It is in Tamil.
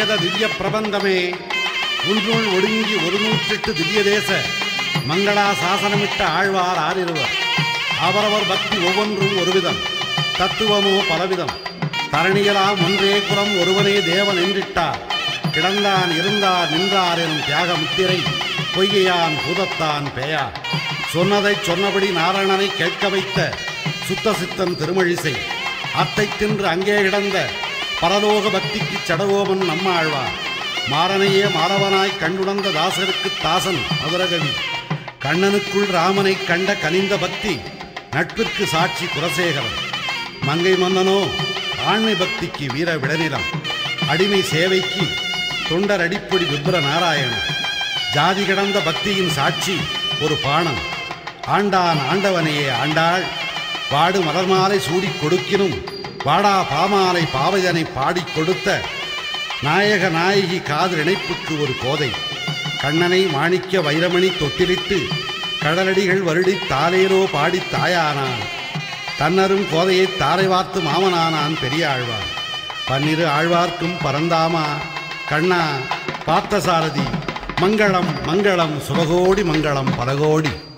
வேத திவ்ய பிரபந்தமே ஒன்றுள் ஒடுங்கி ஒரு நூற்றெட்டு திவ்ய தேச மங்களா சாசனமிட்ட ஆழ்வார் ஆறிருவர் அவரவர் பக்தி ஒவ்வொன்றும் ஒருவிதம் தத்துவமோ பலவிதம் தரணியலாம் ஒன்றே குலம் ஒருவனே தேவன் என்றிட்டார் கிடந்தான் இருந்தார் நின்றார் எனும் தியாக முத்திரை பொய்கையான் பூதத்தான் பெயார் சொன்னதைச் சொன்னபடி நாராயணனை கேட்க வைத்த சுத்த சித்தன் திருமழிசை அத்தை தின்று அங்கே கிடந்த பரலோக பக்திக்கு சடகோபன் நம்ம ஆழ்வார் மாறனையே மாறவனாய் கண்டுணர்ந்த தாசருக்கு தாசன் மதுரகவி கண்ணனுக்குள் ராமனை கண்ட கனிந்த பக்தி நட்பிற்கு சாட்சி குலசேகரன் மங்கை மன்னனோ ஆண்மை பக்திக்கு வீர விடநிலம் அடிமை சேவைக்கு தொண்டர் அடிப்பொடி விப்ர நாராயணன் ஜாதி கடந்த பக்தியின் சாட்சி ஒரு பாணன் ஆண்டான் ஆண்டவனையே ஆண்டாள் பாடு மலர்மாலை சூடிக் கொடுக்கினும் வாடா பாமாலை பாவையனை பாடிக் கொடுத்த நாயக நாயகி காதல் இணைப்புக்கு ஒரு கோதை கண்ணனை மாணிக்க வைரமணி தொட்டிலிட்டு கடலடிகள் வருடி தாலேரோ பாடித் தாயானான் தன்னரும் கோதையை தாரை வார்த்து மாமனானான் பெரிய ஆழ்வார் பன்னிரு ஆழ்வார்க்கும் பரந்தாமா கண்ணா பார்த்தசாரதி மங்களம் மங்களம் சுபகோடி மங்களம் பலகோடி